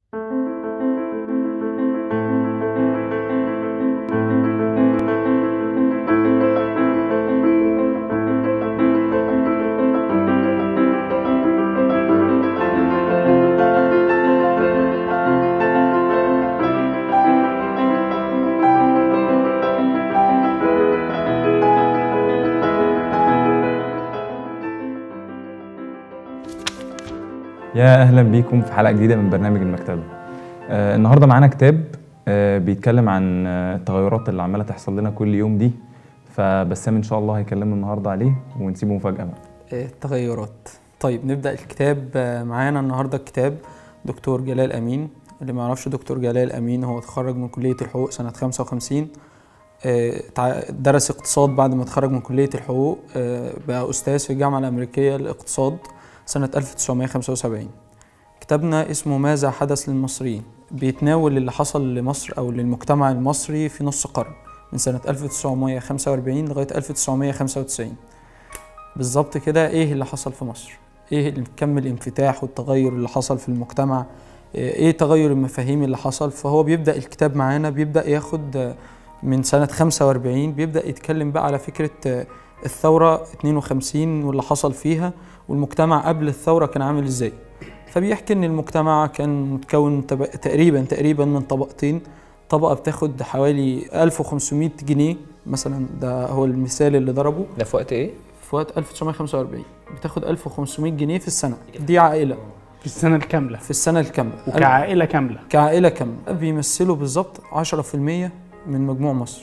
يا اهلا بيكم في حلقه جديده من برنامج المكتبه آه النهارده معانا كتاب آه بيتكلم عن آه، التغيرات اللي عماله تحصل لنا كل يوم دي فبسام ان شاء الله هيكلمنا النهارده عليه ونسيبه مفاجاه بقى التغيرات طيب نبدأ الكتاب آه، معانا النهاردة الكتاب دكتور جلال أمين اللي ما يعرفش دكتور جلال أمين هو اتخرج من كلية الحقوق سنة 55 آه، تع- درس اقتصاد بعد ما اتخرج من كلية الحقوق آه، بقى أستاذ في الجامعة الأمريكية للاقتصاد سنة 1975 كتابنا اسمه ماذا حدث للمصريين بيتناول اللي حصل لمصر أو للمجتمع المصري في نص قرن من سنة 1945 لغاية 1995 بالظبط كده ايه اللي حصل في مصر ايه اللي- كم الانفتاح والتغير اللي حصل في المجتمع ايه تغير المفاهيم اللي حصل فهو بيبدأ الكتاب معانا بيبدأ ياخد آه، من سنة 45 بيبدأ يتكلم بقى على فكرة آه، الثورة 52 واللي حصل فيها والمجتمع قبل الثورة كان عامل ازاي فبيحكي ان المجتمع كان متكون تب- تقريبا تقريبا من طبقتين طبقة بتاخد حوالي 1500 جنيه مثلا ده هو المثال اللي ضربه ده في وقت ايه؟ في وقت 1945 بتاخد 1500 جنيه في السنة دي عائلة في السنة الكاملة في السنة الكاملة وكعائلة كاملة كعائلة كاملة بيمثلوا بالظبط 10% من مجموع مصر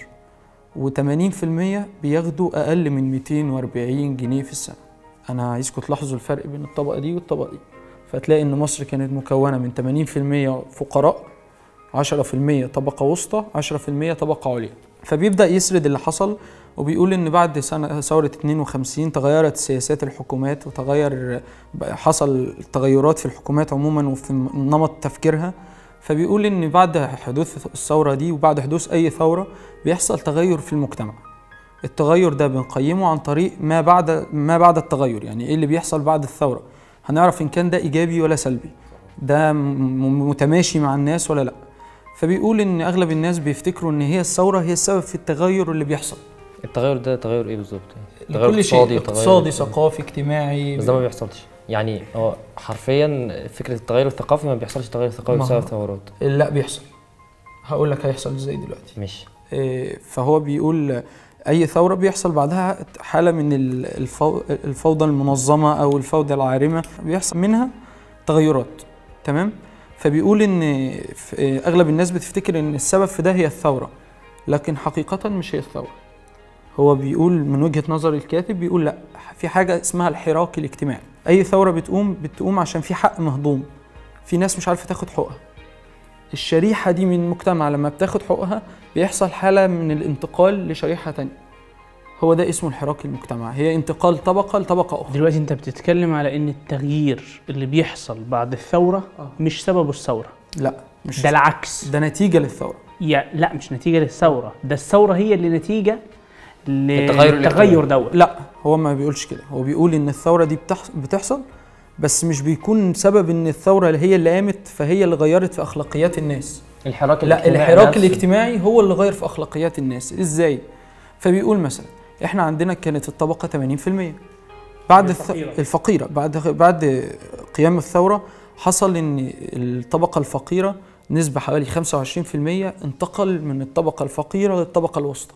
و80% بياخدوا أقل من 240 جنيه في السنة أنا عايزكم تلاحظوا الفرق بين الطبقة دي والطبقة دي فتلاقي إن مصر كانت مكونة من 80% فقراء 10% طبقة وسطى 10% طبقة عليا فبيبدأ يسرد اللي حصل وبيقول إن بعد سنة ثورة 52 تغيرت سياسات الحكومات وتغير حصل تغيرات في الحكومات عموما وفي نمط تفكيرها فبيقول ان بعد حدوث الثوره دي وبعد حدوث اي ثوره بيحصل تغير في المجتمع التغير ده بنقيمه عن طريق ما بعد ما بعد التغير يعني ايه اللي بيحصل بعد الثوره هنعرف ان كان ده ايجابي ولا سلبي ده م- متماشي مع الناس ولا لا فبيقول ان اغلب الناس بيفتكروا ان هي الثوره هي السبب في التغير اللي بيحصل التغير ده تغير ايه بالظبط؟ يعني تغير لكل شيء اقتصادي اقتصادي تغير- ثقافي اجتماعي بس ده ما بيحصلش يعني هو حرفيا فكره التغير الثقافي ما بيحصلش تغير ثقافي ما هو- بسبب ثورات لا بيحصل هقول لك هيحصل ازاي دلوقتي مش إيه، فهو بيقول اي ثوره بيحصل بعدها حاله من ال- الفو- الفوضى المنظمه او الفوضى العارمه بيحصل منها تغيرات تمام فبيقول ان ف- إيه، اغلب الناس بتفتكر ان السبب في ده هي الثوره لكن حقيقه مش هي الثوره هو بيقول من وجهه نظر الكاتب بيقول لا في حاجه اسمها الحراك الاجتماعي اي ثوره بتقوم بتقوم عشان في حق مهضوم في ناس مش عارفه تاخد حقوقها الشريحه دي من المجتمع لما بتاخد حقوقها بيحصل حالة من الانتقال لشريحة تانية هو ده اسمه الحراك المجتمع هي انتقال طبقة لطبقة أخرى دلوقتي انت بتتكلم على ان التغيير اللي بيحصل بعد الثورة آه. مش سببه الثورة لا مش ده العكس ده نتيجة للثورة يا لا مش نتيجة للثورة ده الثورة هي اللي نتيجة التغير للتغير الاجتماعي. دوت لا هو ما بيقولش كده هو بيقول إن الثورة دي بتحص- بتحصل بس مش بيكون سبب إن الثورة اللي هي اللي قامت فهي اللي غيرت في أخلاقيات الناس الحراك لا الاجتماعي الحراك نفسه. الاجتماعي هو اللي غير في اخلاقيات الناس ازاي فبيقول مثلا احنا عندنا كانت الطبقه 80% بعد الث... الفقيرة. الفقيره بعد بعد قيام الثوره حصل ان الطبقه الفقيره نسبه حوالي 25% انتقل من الطبقه الفقيره للطبقه الوسطى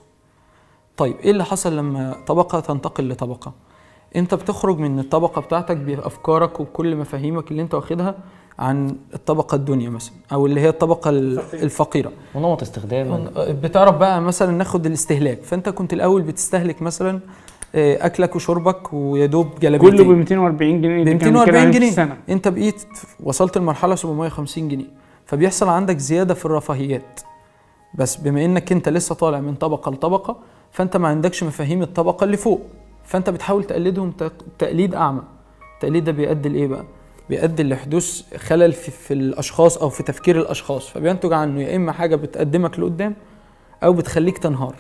طيب ايه اللي حصل لما طبقه تنتقل لطبقه انت بتخرج من الطبقه بتاعتك بافكارك وبكل مفاهيمك اللي انت واخدها عن الطبقه الدنيا مثلا او اللي هي الطبقه الفقيره ونمط استخدام بتعرف بقى مثلا ناخد الاستهلاك فانت كنت الاول بتستهلك مثلا آه، اكلك وشربك ويا دوب جلابيتين كله ب 240 جنيه ب اللي كانوا 240 بيتكلموا عليه في جنيه السنة انت بقيت وصلت لمرحله 750 جنيه فبيحصل عندك زياده في الرفاهيات بس بما انك انت لسه طالع من طبقه لطبقه فانت ما عندكش مفاهيم الطبقه اللي فوق فانت بتحاول تقلدهم تق- تقليد اعمى التقليد ده بيؤدي لايه بقى بيؤدي لحدوث خلل في, في الاشخاص او في تفكير الاشخاص فبينتج عنه يا اما حاجه بتقدمك لقدام او بتخليك تنهار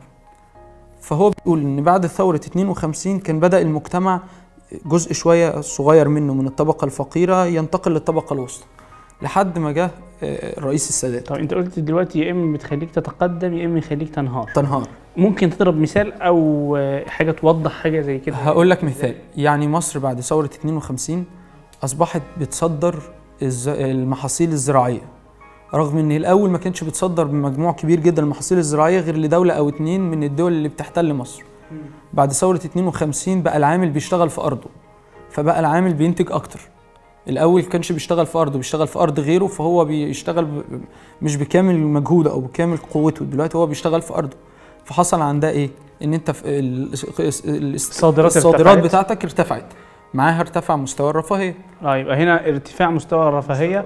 فهو بيقول ان بعد ثوره 52 كان بدا المجتمع جزء شويه صغير منه من الطبقه الفقيره ينتقل للطبقه الوسطى لحد ما جه آه، الرئيس السادات طب انت قلت دلوقتي يا اما بتخليك تتقدم يا اما يخليك تنهار تنهار ممكن تضرب مثال او آه، حاجه توضح حاجه زي كده هقول لك مثال يعني مصر بعد ثورة 52 أصبحت بتصدر الز- المحاصيل الزراعية رغم ان الاول ما كانتش بتصدر بمجموع كبير جدا المحاصيل الزراعيه غير لدوله او اتنين من الدول اللي بتحتل مصر بعد ثوره 52 بقى العامل بيشتغل في ارضه فبقى العامل بينتج اكتر الاول كانش بيشتغل في ارضه بيشتغل في ارض غيره فهو بيشتغل ب... مش بكامل مجهوده او بكامل قوته دلوقتي هو بيشتغل في ارضه فحصل عندها ايه ان انت في ال... ال... الصادرات الصادرات ارتفعت. بتاعتك ارتفعت معاها ارتفع مستوى الرفاهيه اه يبقى هنا ارتفاع مستوى الرفاهيه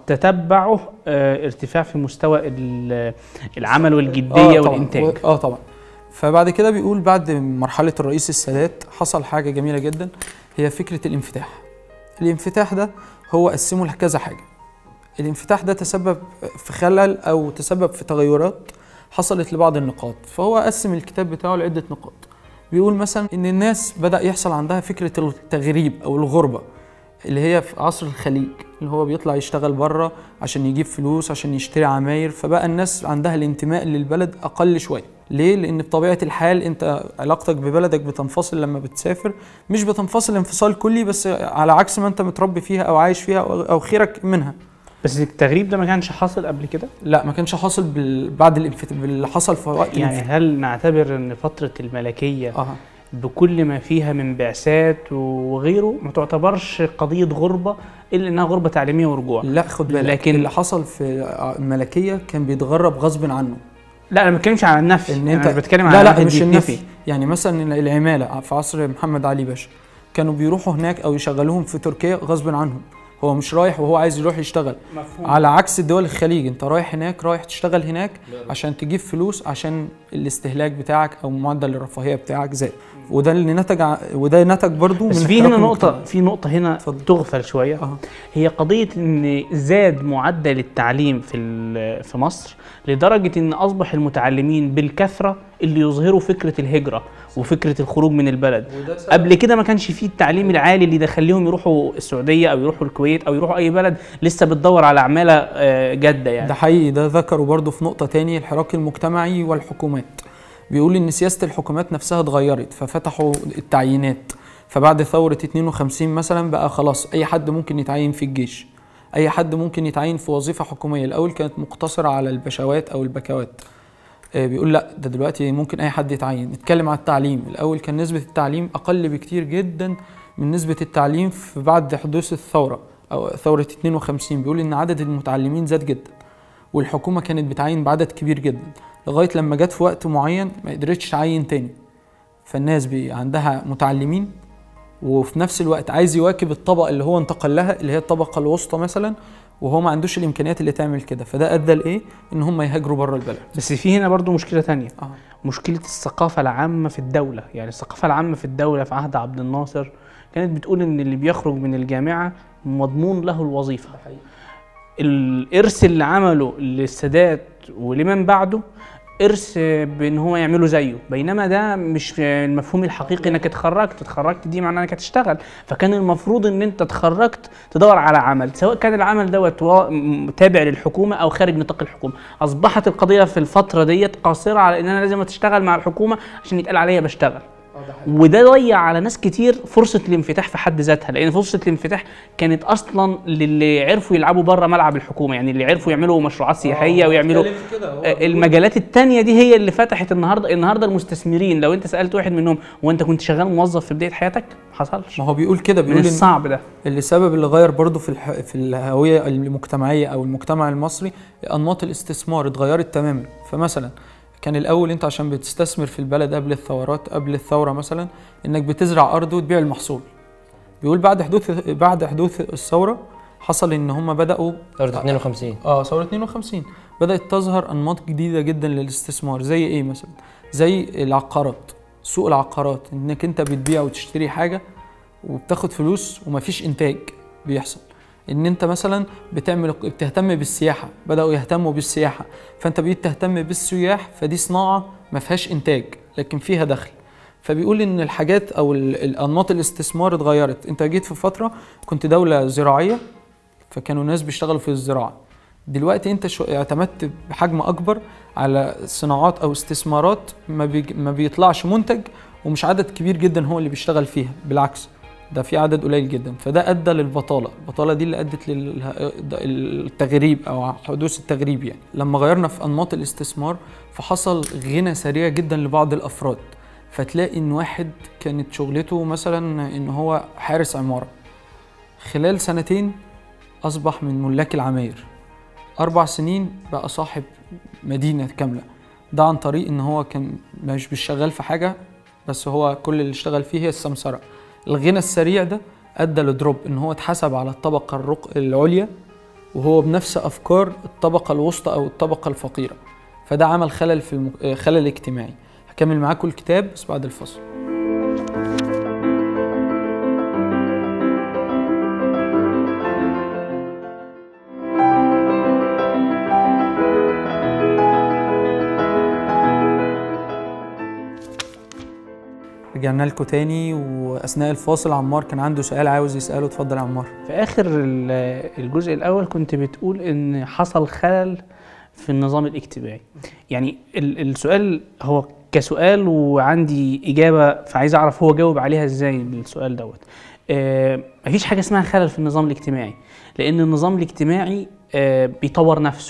تتبعه آه، ارتفاع في مستوى ال- العمل والجديه طبعاً. والانتاج و- اه طبعا فبعد كده بيقول بعد مرحله الرئيس السادات حصل حاجه جميله جدا هي فكره الانفتاح الانفتاح ده هو قسمه لكذا حاجه الانفتاح ده تسبب في خلل او تسبب في تغيرات حصلت لبعض النقاط فهو قسم الكتاب بتاعه لعده نقاط بيقول مثلا ان الناس بدا يحصل عندها فكره التغريب او الغربه اللي هي في عصر الخليج اللي هو بيطلع يشتغل بره عشان يجيب فلوس عشان يشتري عماير فبقى الناس عندها الانتماء للبلد اقل شويه ليه لان بطبيعه الحال انت علاقتك ببلدك بتنفصل لما بتسافر مش بتنفصل انفصال كلي بس على عكس ما انت متربي فيها او عايش فيها او أو خيرك منها بس التغريب ده ما كانش حاصل قبل كده لا ما كانش حاصل بال... بعد الانفت... باللي حصل في وقت يعني الانفت... هل نعتبر ان فتره الملكيه اه بكل ما فيها من بعثات وغيره ما تعتبرش قضيه غربه الا انها غربه تعليميه ورجوع لا خد بالك لكن- لكن اللي حصل في الملكيه كان بيتغرب غصب عنه لا انا ما بتكلمش على النفي ان انا انت مش بتكلم لا على لا واحد مش بيتنفي. النفي يعني مثلا العماله في عصر محمد علي باشا كانوا بيروحوا هناك او يشغلوهم في تركيا غصب عنهم هو مش رايح وهو عايز يروح يشتغل مفهوم على عكس الدول الخليج انت رايح هناك رايح تشتغل هناك عشان تجيب فلوس عشان الاستهلاك بتاعك او معدل الرفاهيه بتاعك زاد وده اللي نتج ع- وده نتج برضو بس من في هنا احتراق نقطة المجتمع. في نقطة هنا اتفضل. تغفل شوية اه هي قضية إن زاد معدل التعليم في ال- في مصر لدرجة إن أصبح المتعلمين بالكثرة اللي يظهروا فكرة الهجرة وفكرة الخروج من البلد قبل كده ما كانش فيه التعليم العالي اللي يدخليهم يروحوا السعودية أو يروحوا الكويت أو يروحوا أي بلد لسه بتدور على عمالة آه، جادة يعني ده حقيقي ده ذكروا برضو في نقطة تانية الحراك المجتمعي والحكومات بيقول إن سياسة الحكومات نفسها اتغيرت ففتحوا التعيينات فبعد ثورة 52 مثلا بقى خلاص أي حد ممكن يتعين في الجيش أي حد ممكن يتعين في وظيفة حكومية الأول كانت مقتصرة على البشوات أو البكوات آه، بيقول لا ده دلوقتي ممكن أي حد يتعين نتكلم على التعليم الأول كان نسبة التعليم أقل بكتير جدا من نسبة التعليم في بعد حدوث الثورة أو ثورة 52 بيقول إن عدد المتعلمين زاد جدا والحكومه كانت بتعين بعدد كبير جدا لغايه لما جت في وقت معين ما قدرتش تعين تاني فالناس بي عندها متعلمين وفي نفس الوقت عايز يواكب الطبقه اللي هو انتقل لها اللي هي الطبقه الوسطى مثلا وهو ما عندوش الامكانيات اللي تعمل كده فده ادى لايه ان هم يهاجروا بره البلد بس في هنا برضو مشكلة تانية اه مشكلة الثقافة العامة في الدولة يعني الثقافة العامة في الدولة في عهد عبد الناصر كانت بتقول ان اللي بيخرج من الجامعة مضمون له الوظيفة الإرث اللي عمله للسادات ولمن بعده إرث بإن هو يعمله زيه بينما ده مش المفهوم الحقيقي إنك اتخرجت اتخرجت دي معناها إنك هتشتغل فكان المفروض إن أنت اتخرجت تدور على عمل سواء كان العمل دوت وا- م- تابع للحكومة أو خارج نطاق الحكومة أصبحت القضية في الفترة ديت قاصرة على إن أنا لازم أشتغل مع الحكومة عشان يتقال عليا بشتغل وده ضيع على ناس كتير فرصه الانفتاح في حد ذاتها لان فرصه الانفتاح كانت اصلا للي عرفوا يلعبوا بره ملعب الحكومه يعني اللي عرفوا يعملوا مشروعات سياحيه ويعملوا آه، المجالات التانية دي هي اللي فتحت النهارده النهارده المستثمرين لو انت سالت واحد منهم وانت كنت شغال موظف في بدايه حياتك ما حصلش ما هو بيقول كده من بيقول إن الصعب ده اللي سبب اللي غير برضه في الح... في الهويه المجتمعيه او المجتمع المصري انماط الاستثمار اتغيرت تماما فمثلا كان الاول انت عشان بتستثمر في البلد قبل الثورات قبل الثوره مثلا انك بتزرع ارض وتبيع المحصول بيقول بعد حدوث بعد حدوث الثوره حصل ان هم بداوا ثورة 52 اه ثورة 52 بدأت تظهر أنماط جديدة جدا للاستثمار زي إيه مثلا؟ زي العقارات سوق العقارات إنك أنت بتبيع وتشتري حاجة وبتاخد فلوس ومفيش إنتاج بيحصل إن أنت مثلا بتعمل بتهتم بالسياحة بدأوا يهتموا بالسياحة فأنت بقيت تهتم بالسياح فدي صناعة ما فيهاش إنتاج لكن فيها دخل فبيقول ان الحاجات او ال- الانماط الاستثمار اتغيرت انت جيت في فتره كنت دوله زراعيه فكانوا ناس بيشتغلوا في الزراعه دلوقتي انت شو اعتمدت بحجم اكبر على صناعات او استثمارات ما, بيج... ما بيطلعش منتج ومش عدد كبير جدا هو اللي بيشتغل فيها بالعكس ده في عدد قليل جدا فده ادى للبطاله البطاله دي اللي ادت للتغريب او حدوث التغريب يعني لما غيرنا في انماط الاستثمار فحصل غنى سريع جدا لبعض الافراد فتلاقي ان واحد كانت شغلته مثلا ان هو حارس عماره خلال سنتين اصبح من ملاك العماير اربع سنين بقى صاحب مدينه كامله ده عن طريق ان هو كان مش بيشتغل في حاجه بس هو كل اللي اشتغل فيه هي السمسره الغنى السريع ده ادى لدروب ان هو اتحسب على الطبقه الرق... العليا وهو بنفس افكار الطبقه الوسطى او الطبقه الفقيره فده عمل خلل في الم... خلل اجتماعي هكمل معاكم الكتاب بس بعد الفصل رجعنا لكم تاني واثناء الفاصل عمار كان عنده سؤال عاوز يساله اتفضل يا عمار في اخر ال- الجزء الاول كنت بتقول ان حصل خلل في النظام الاجتماعي يعني ال- السؤال هو كسؤال وعندي اجابه فعايز اعرف هو جاوب عليها ازاي بالسؤال دوت آه مفيش حاجه اسمها خلل في النظام الاجتماعي لان النظام الاجتماعي آه بيطور نفسه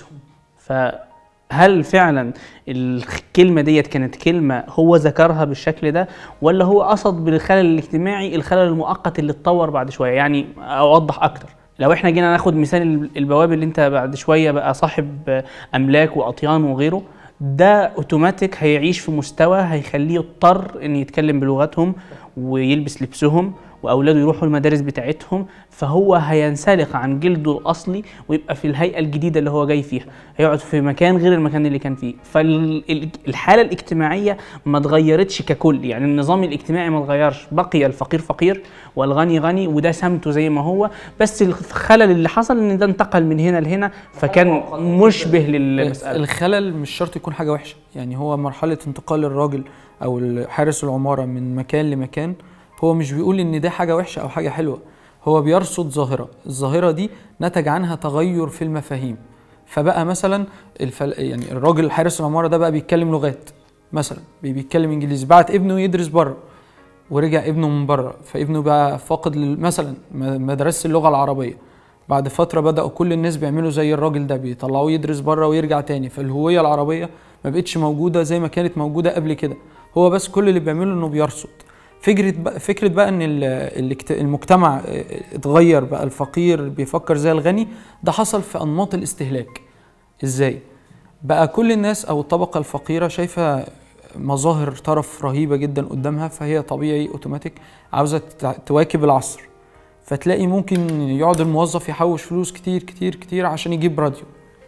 فهل فعلا الكلمه ديت كانت كلمه هو ذكرها بالشكل ده ولا هو قصد بالخلل الاجتماعي الخلل المؤقت اللي اتطور بعد شويه يعني اوضح اكتر لو احنا جينا ناخد مثال البواب اللي انت بعد شويه بقى صاحب املاك واطيان وغيره ده اوتوماتيك هيعيش في مستوى هيخليه يضطر ان يتكلم بلغتهم ويلبس لبسهم واولاده يروحوا المدارس بتاعتهم فهو هينسلق عن جلده الاصلي ويبقى في الهيئه الجديده اللي هو جاي فيها هيقعد في مكان غير المكان اللي كان فيه فالحاله الاجتماعيه ما اتغيرتش ككل يعني النظام الاجتماعي ما اتغيرش بقي الفقير فقير والغني غني وده سمته زي ما هو بس الخلل اللي حصل ان ده انتقل من هنا لهنا فكان مشبه للمساله الخلل مش شرط يكون حاجه وحشه يعني هو مرحله انتقال الراجل او حارس العماره من مكان لمكان هو مش بيقول ان ده حاجه وحشه او حاجه حلوه هو بيرصد ظاهره الظاهره دي نتج عنها تغير في المفاهيم فبقى مثلا الفل... يعني الراجل حارس العماره ده بقى بيتكلم لغات مثلا بيتكلم انجليزي بعت ابنه يدرس بره ورجع ابنه من بره فابنه بقى فاقد لل... مثلا مدرسه اللغه العربيه بعد فتره بداوا كل الناس بيعملوا زي الراجل ده بيطلعوه يدرس بره ويرجع تاني فالهويه العربيه ما بقتش موجوده زي ما كانت موجوده قبل كده هو بس كل اللي بيعمله انه بيرصد فكره بقى فكره بقى ان المجتمع اتغير بقى الفقير بيفكر زي الغني ده حصل في انماط الاستهلاك ازاي بقى كل الناس او الطبقه الفقيره شايفه مظاهر طرف رهيبه جدا قدامها فهي طبيعي اوتوماتيك عاوزه تواكب العصر فتلاقي ممكن يقعد الموظف يحوش فلوس كتير كتير كتير عشان يجيب راديو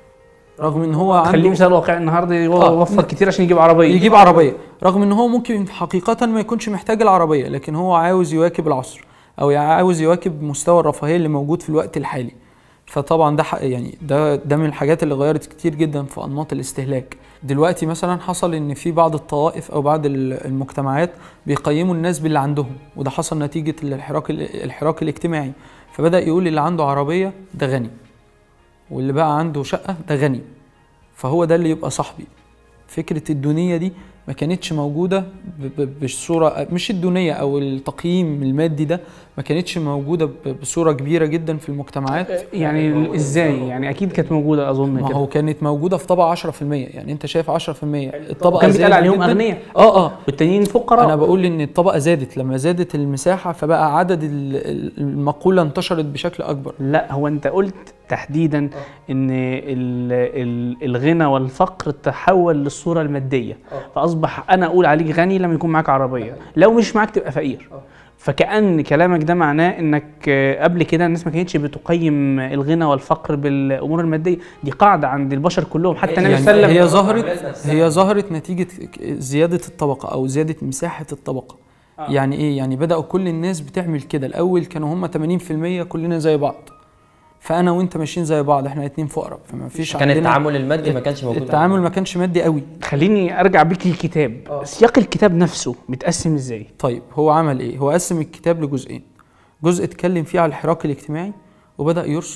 رغم ان هو عنده خليه مثال واقعي النهارده يوفر كتير عشان يجيب عربيه يجيب عربيه رغم ان هو ممكن حقيقه ما يكونش محتاج العربيه لكن هو عاوز يواكب العصر او عاوز يواكب مستوى الرفاهيه اللي موجود في الوقت الحالي فطبعا ده يعني ده ده من الحاجات اللي غيرت كتير جدا في انماط الاستهلاك دلوقتي مثلا حصل ان في بعض الطوائف او بعض المجتمعات بيقيموا الناس باللي عندهم وده حصل نتيجه الحراك الحراك الاجتماعي فبدا يقول اللي عنده عربيه ده غني واللي بقى عنده شقه ده غني فهو ده اللي يبقى صاحبي فكره الدونيه دي ما كانتش موجوده بالصوره مش الدونيه او التقييم المادي ده ما كانتش موجوده بصوره كبيره جدا في المجتمعات يعني ازاي يعني اكيد كانت موجوده اظن ما كده هو كانت موجوده في طبقه 10% يعني انت شايف 10% الطبقه كان بيتقال زادت عليهم جداً. اغنياء اه اه والتانيين فقراء انا بقول ان الطبقه زادت لما زادت المساحه فبقى عدد ال- ال- المقوله انتشرت بشكل اكبر لا هو انت قلت تحديدا ان ال- ال- الغنى والفقر تحول للصوره الماديه فاصبح انا اقول عليك غني لما يكون معاك عربيه لو مش معاك تبقى فقير فكأن كلامك ده معناه انك آه، قبل كده الناس ما كانتش بتقيم الغنى والفقر بالامور الماديه دي قاعده عند البشر كلهم حتى النبي يعني صلى الله عليه هي وسلم ظهرت هي ظهرت نتيجه ك- زياده الطبقه او زياده مساحه الطبقه آه. يعني ايه يعني بداوا كل الناس بتعمل كده الاول كانوا هم 80% كلنا زي بعض فانا وانت ماشيين زي بعض احنا اتنين فقراء فما فيش كان عندنا التعامل المادي ما كانش موجود التعامل ما كانش مادي قوي خليني ارجع بيك للكتاب سياق الكتاب نفسه متقسم ازاي طيب هو عمل ايه هو قسم الكتاب لجزئين جزء اتكلم فيه على الحراك الاجتماعي وبدا يرصد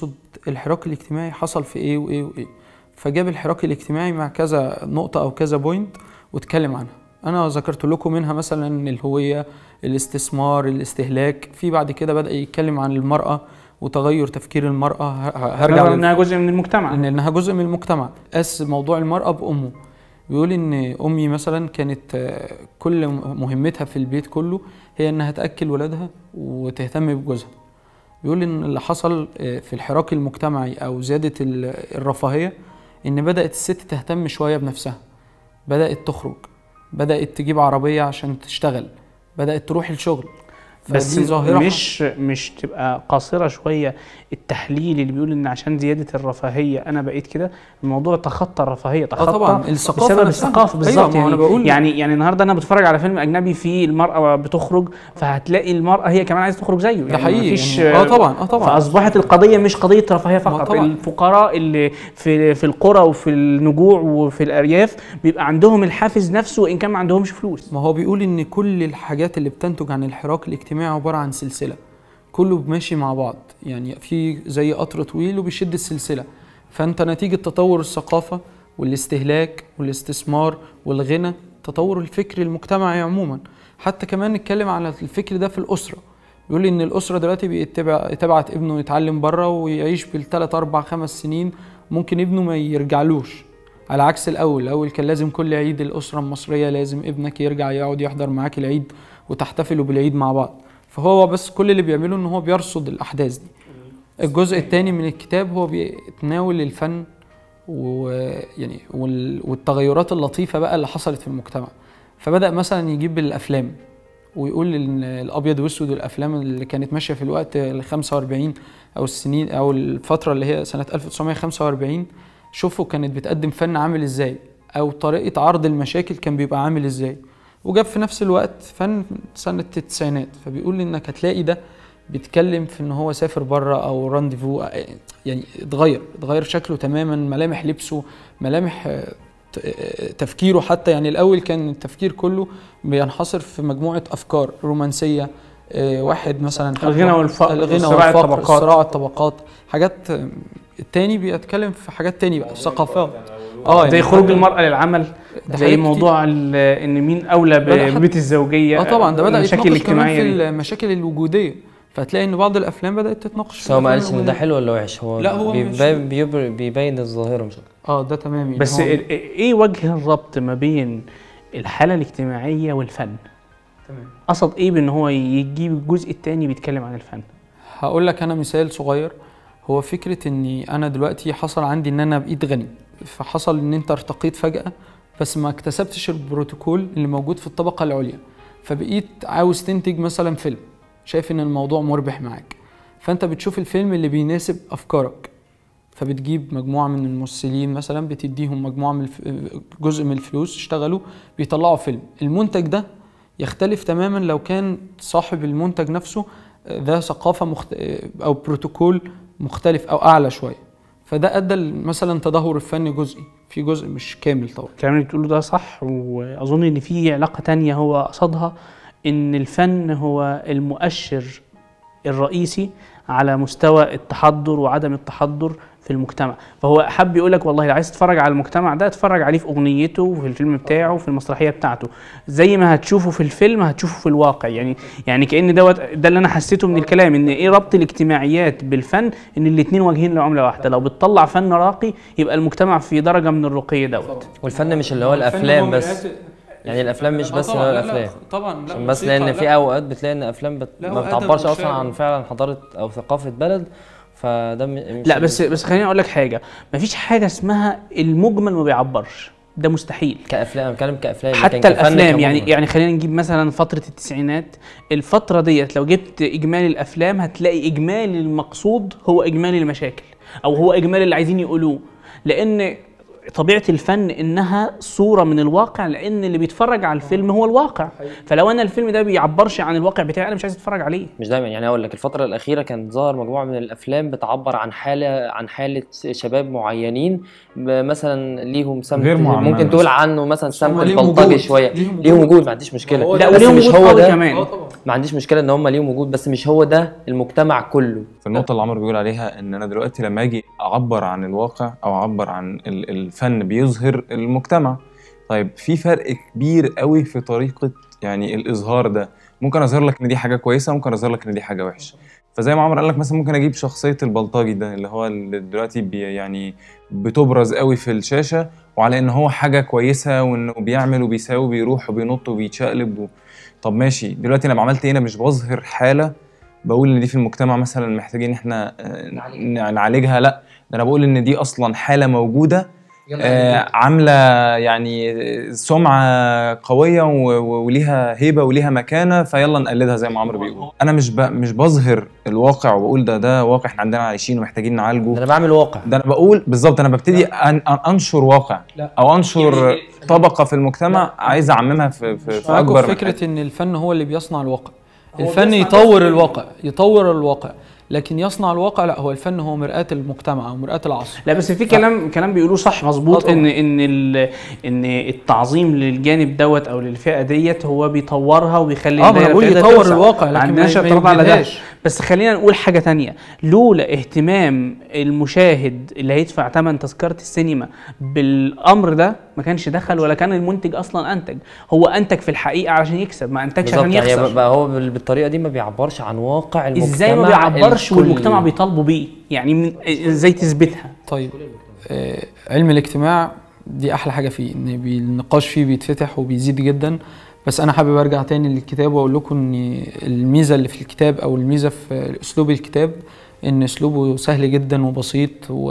الحراك الاجتماعي حصل في ايه وايه وايه فجاب الحراك الاجتماعي مع كذا نقطة او كذا بوينت واتكلم عنها انا ذكرت لكم منها مثلا الهوية الاستثمار الاستهلاك في بعد كده بدأ يتكلم عن المرأة وتغير تفكير المرأة ه- ه- هرجع هرجع لل- انها جزء من المجتمع ان انها جزء من المجتمع قاس موضوع المراه بامه بيقول ان امي مثلا كانت آه، كل مهمتها في البيت كله هي انها تاكل ولادها وتهتم بجوزها بيقول ان اللي حصل آه، في الحراك المجتمعي او زياده ال- الرفاهيه ان بدات الست تهتم شويه بنفسها بدات تخرج بدات تجيب عربيه عشان تشتغل بدات تروح الشغل بس فدي ظاهره مش مش تبقى قاصره شويه التحليل اللي بيقول ان عشان زياده الرفاهيه انا بقيت كده الموضوع تخطى الرفاهيه اه تخطى طبعا الثقافه بسبب نفسها. الثقافه أيوة، بالظبط ما هو يعني انا بقول يعني يعني النهارده انا بتفرج على فيلم اجنبي فيه المراه بتخرج فهتلاقي المراه هي كمان عايزه تخرج زيه ده حقيقي مفيش يعني اه طبعا اه طبعا فاصبحت القضيه مش قضيه رفاهيه ما فقط طبعاً. الفقراء اللي في في القرى وفي النجوع وفي الارياف بيبقى عندهم الحافز نفسه وان كان ما عندهمش فلوس ما هو بيقول ان كل الحاجات اللي بتنتج عن الحراك الاجتماعي عباره عن سلسله كله ماشي مع بعض يعني في زي قطر طويل وبيشد السلسله فانت نتيجه تطور الثقافه والاستهلاك والاستثمار والغنى تطور الفكر المجتمعي عموما حتى كمان نتكلم على الفكر ده في الاسره بيقول ان الاسره دلوقتي بيتبع تبعت ابنه يتعلم بره ويعيش بالثلاث اربع خمس سنين ممكن ابنه ما يرجعلوش على عكس الاول الاول كان لازم كل عيد الاسره المصريه لازم ابنك يرجع يقعد يحضر معاك العيد وتحتفلوا بالعيد مع بعض فهو بس كل اللي بيعمله ان هو بيرصد الاحداث دي الجزء الثاني من الكتاب هو بيتناول الفن ويعني وال- والتغيرات اللطيفه بقى اللي حصلت في المجتمع فبدا مثلا يجيب الافلام ويقول ان الابيض واسود والافلام اللي كانت ماشيه في الوقت ال 45 او السنين او الفتره اللي هي سنه 1945 شوفوا كانت بتقدم فن عامل ازاي او طريقه عرض المشاكل كان بيبقى عامل ازاي وجاب في نفس الوقت فن سنه التسعينات فبيقول انك هتلاقي ده بيتكلم في ان هو سافر بره او رانديفو يعني اتغير اتغير شكله تماما ملامح لبسه ملامح آه، ت- آه، تفكيره حتى يعني الاول كان التفكير كله بينحصر في مجموعه افكار رومانسيه آه، واحد مثلا حب- الغنى والفقر، الغنى صراع والفقر الطبقات. صراع الطبقات حاجات آه، التاني بيتكلم في حاجات تاني بقى ثقافات اه زي يعني خروج حاجة- المرأة للعمل ده زي حاجات موضوع ال- ان مين اولى بدأ حتى- ببيت الزوجية اه طبعا ده بدا المشاكل يتناقش كمان في الاجتماعية دي. المشاكل الوجوديه فتلاقي ان بعض الافلام بدات تتناقش في بس هو ما الأفلام قالش ان ده الوجودية. حلو ولا وحش هو لا، هو مش- بيبين, بيبر- بيبين الظاهره مش أكتر. اه ده تمام يعني بس هو- ال- ايه وجه الربط ما بين الحالة الاجتماعية والفن تمام قصد ايه بان هو يجيب الجزء الثاني بيتكلم عن الفن هقول لك انا مثال صغير هو فكره اني انا دلوقتي حصل عندي ان انا بقيت غني فحصل ان انت ارتقيت فجاه بس ما اكتسبتش البروتوكول اللي موجود في الطبقه العليا فبقيت عاوز تنتج مثلا فيلم شايف ان الموضوع مربح معاك فانت بتشوف الفيلم اللي بيناسب افكارك فبتجيب مجموعه من الممثلين مثلا بتديهم مجموعه من الف... جزء من الفلوس يشتغلوا بيطلعوا فيلم المنتج ده يختلف تماما لو كان صاحب المنتج نفسه ذا ثقافه مخت... او بروتوكول مختلف او اعلى شويه فده ادى ل- مثلا تدهور الفن جزئي في جزء مش كامل طبعا الكلام اللي بتقوله ده صح واظن ان في علاقة تانية هو قصدها ان الفن هو المؤشر الرئيسي على مستوى التحضر وعدم التحضر في المجتمع فهو حب يقول لك والله لو عايز تتفرج على المجتمع ده اتفرج عليه في اغنيته وفي الفيلم بتاعه وفي المسرحيه بتاعته زي ما هتشوفه في الفيلم هتشوفه في الواقع يعني يعني كان دوت ده اللي انا حسيته من الكلام ان ايه ربط الاجتماعيات بالفن ان الاثنين واجهين لعمله واحده لو بتطلع فن راقي يبقى المجتمع في درجه من الرقي دوت والفن مش اللي هو الافلام بس يعني الافلام مش بس اللي هو الافلام طبعا عشان بس لان في اوقات بتلاقي ان افلام بت... لا، ما وأدب بتعبرش اصلا وشعر. عن فعلا حضاره او ثقافه بلد فده م... مش لا بس بس خليني اقول لك حاجه مفيش حاجه اسمها المجمل ما بيعبرش ده مستحيل كافلام انا بتكلم كافلام لكن حتى كفن الافلام يعني كمجمل. يعني خلينا نجيب مثلا فتره التسعينات الفتره ديت لو جبت اجمالي الافلام هتلاقي اجمالي المقصود هو اجمالي المشاكل او هو اجمالي اللي عايزين يقولوه لان طبيعه الفن انها صوره من الواقع لان اللي بيتفرج على الفيلم هو الواقع فلو انا الفيلم ده بيعبرش عن الواقع بتاعي انا مش عايز اتفرج عليه مش دايما يعني اقول لك الفتره الاخيره كان ظهر مجموعه من الافلام بتعبر عن حاله عن حاله شباب معينين ب- مثلا ليهم سمت غير معمم ممكن تقول عنه مثلا هم سمت ليهم بلطجي وجود. شويه ليهم ليهم وجود. وجود ما عنديش مشكله هو لا بس وليهم مش وجود هو قوي ده كمان اه طبعا ما عنديش مشكله ان هم ليهم وجود بس مش هو ده المجتمع كله في النقطة اللي عمر بيقول عليها إن أنا دلوقتي لما أجي أعبر عن الواقع أو أعبر عن ال- الفن بيظهر المجتمع طيب في فرق كبير قوي في طريقة يعني الإظهار ده ممكن أظهر لك إن دي حاجة كويسة ممكن أظهر لك إن دي حاجة وحشة فزي ما عمر قال لك مثلا ممكن أجيب شخصية البلطجي ده اللي هو اللي دلوقتي بي يعني بتبرز قوي في الشاشة وعلى إن هو حاجة كويسة وإنه بيعمل وبيساوي وبيروح وبينط وبيتشقلب و... طب ماشي دلوقتي لما عملت إيه أنا مش بظهر حالة بقول ان دي في المجتمع مثلا محتاجين ان احنا آه، نعالجها. نعالجها لا ده انا بقول ان دي اصلا حاله موجوده آه، عامله يعني سمعه قويه و- و- وليها هيبه وليها مكانه فيلا نقلدها زي ما عمرو بيقول انا مش ب... مش بظهر الواقع وبقول ده ده واقع احنا عندنا عايشين ومحتاجين نعالجه ده انا بعمل واقع ده انا بقول بالظبط انا ببتدي أن... أن انشر واقع لا. او انشر يعني- طبقه في المجتمع عايز اعممها في في, في معاكم اكبر في من فكره ان الفن هو اللي بيصنع الواقع هو الفن بيصنع يطور بس- الواقع يطور الواقع لكن يصنع الواقع لا هو الفن هو مرآة المجتمع او مرآة العصر لا بس في كلام كلام بيقولوه صح آه مظبوط طبعا. ان ان ال- ان التعظيم للجانب دوت او للفئه ديت هو بيطورها وبيخلي اه ما انا الدايرة بقول بتاعتها يطور توسع. الواقع ما لكن عندناش ما ما اعتراض على ده يوجدهاش. بس خلينا نقول حاجه تانية لولا اهتمام المشاهد اللي هيدفع ثمن تذكره السينما بالامر ده ما كانش دخل ولا كان المنتج اصلا انتج هو انتج في الحقيقه عشان يكسب ما انتجش بالظبط عشان يعني يخسر بقى هو بال- بالطريقه دي ما بيعبرش عن واقع المجتمع ازاي ما بيعبرش الكلي. والمجتمع بيطالبه بيه يعني من ازاي تثبتها طيب آه علم الاجتماع دي احلى حاجه فيه ان بي- النقاش فيه بيتفتح وبيزيد جدا بس انا حابب ارجع تاني للكتاب واقول لكم ان الميزه اللي في الكتاب او الميزه في اسلوب الكتاب ان اسلوبه سهل جدا وبسيط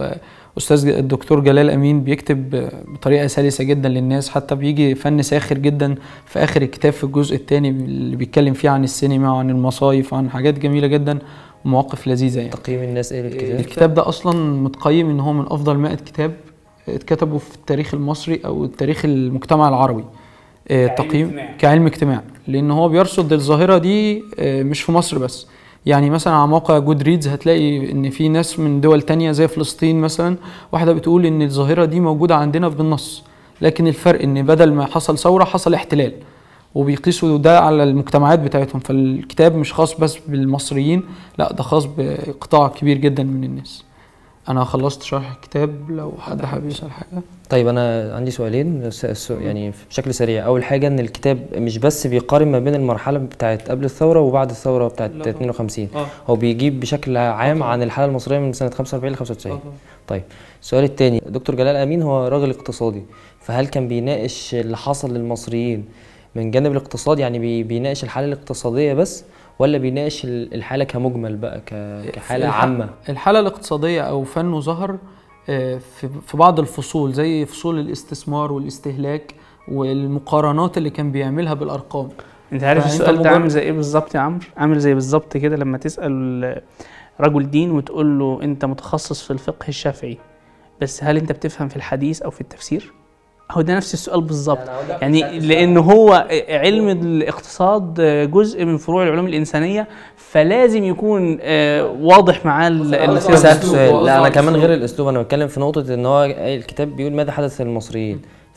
واستاذ الدكتور جلال امين بيكتب بطريقه سلسه جدا للناس حتى بيجي فن ساخر جدا في اخر الكتاب في الجزء الثاني اللي بيتكلم فيه عن السينما وعن المصايف وعن حاجات جميله جدا ومواقف لذيذه يعني تقييم الناس ايه للكتاب الكتاب ده اصلا متقيم ان هو من افضل 100 كتاب اتكتبوا في التاريخ المصري او التاريخ المجتمع العربي آه، تقييم اجتماع. كعلم اجتماع لان هو بيرصد الظاهره دي آه، مش في مصر بس يعني مثلا على موقع جود ريدز هتلاقي ان في ناس من دول تانية زي فلسطين مثلا واحده بتقول ان الظاهره دي موجوده عندنا بالنص لكن الفرق ان بدل ما حصل ثوره حصل احتلال وبيقيسوا ده على المجتمعات بتاعتهم فالكتاب مش خاص بس بالمصريين لا ده خاص بقطاع كبير جدا من الناس انا خلصت شرح الكتاب لو حد حابب يسال حاجه طيب انا عندي سؤالين س- س- يعني بشكل سريع اول حاجه ان الكتاب مش بس بيقارن ما بين المرحله بتاعت قبل الثوره وبعد الثوره بتاعت 52 اه هو بيجيب بشكل عام طبعا. عن الحاله المصريه من سنه 45 ل 95 طيب السؤال الثاني دكتور جلال امين هو راجل اقتصادي فهل كان بيناقش اللي حصل للمصريين من جانب الاقتصاد يعني بي- بيناقش الحاله الاقتصاديه بس ولا بيناقش ال- الحاله كمجمل بقى ك- كحاله الح- عامه الحالة الاقتصادية أو فنه ظهر آه، في في بعض الفصول زي فصول الاستثمار والاستهلاك والمقارنات اللي كان بيعملها بالأرقام انت عارف فأنت السؤال ده مجرد- عامل زي ايه بالظبط يا عمرو عامل زي بالظبط كده لما تسال رجل دين وتقول له انت متخصص في الفقه الشافعي بس هل انت بتفهم في الحديث او في التفسير هو ده نفس السؤال بالظبط يعني لان هو علم الاقتصاد جزء من فروع العلوم الانسانيه فلازم يكون آه، واضح معاه ال- أصل السياسة. سألت الأسلوب سؤال وقصد لا انا على كمان الأسلوب. غير الاسلوب انا بتكلم في نقطه ان هو الكتاب بيقول ماذا حدث للمصريين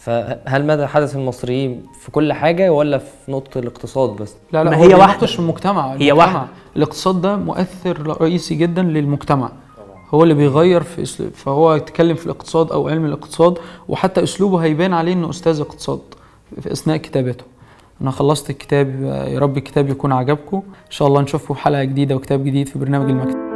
فهل ماذا حدث للمصريين في كل حاجه ولا في نقطه الاقتصاد بس لا لا ما هو هي بيناقش واحدة. في المجتمع هي المجتمع. واحدة. الاقتصاد ده مؤثر رئيسي جدا للمجتمع هو اللي بيغير في اسلوب فهو يتكلم في الاقتصاد او علم الاقتصاد وحتى اسلوبه هيبان عليه انه استاذ اقتصاد في اثناء كتابته انا خلصت الكتاب يا رب الكتاب يكون عجبكم ان شاء الله نشوفكم حلقه جديده وكتاب جديد في برنامج المكتب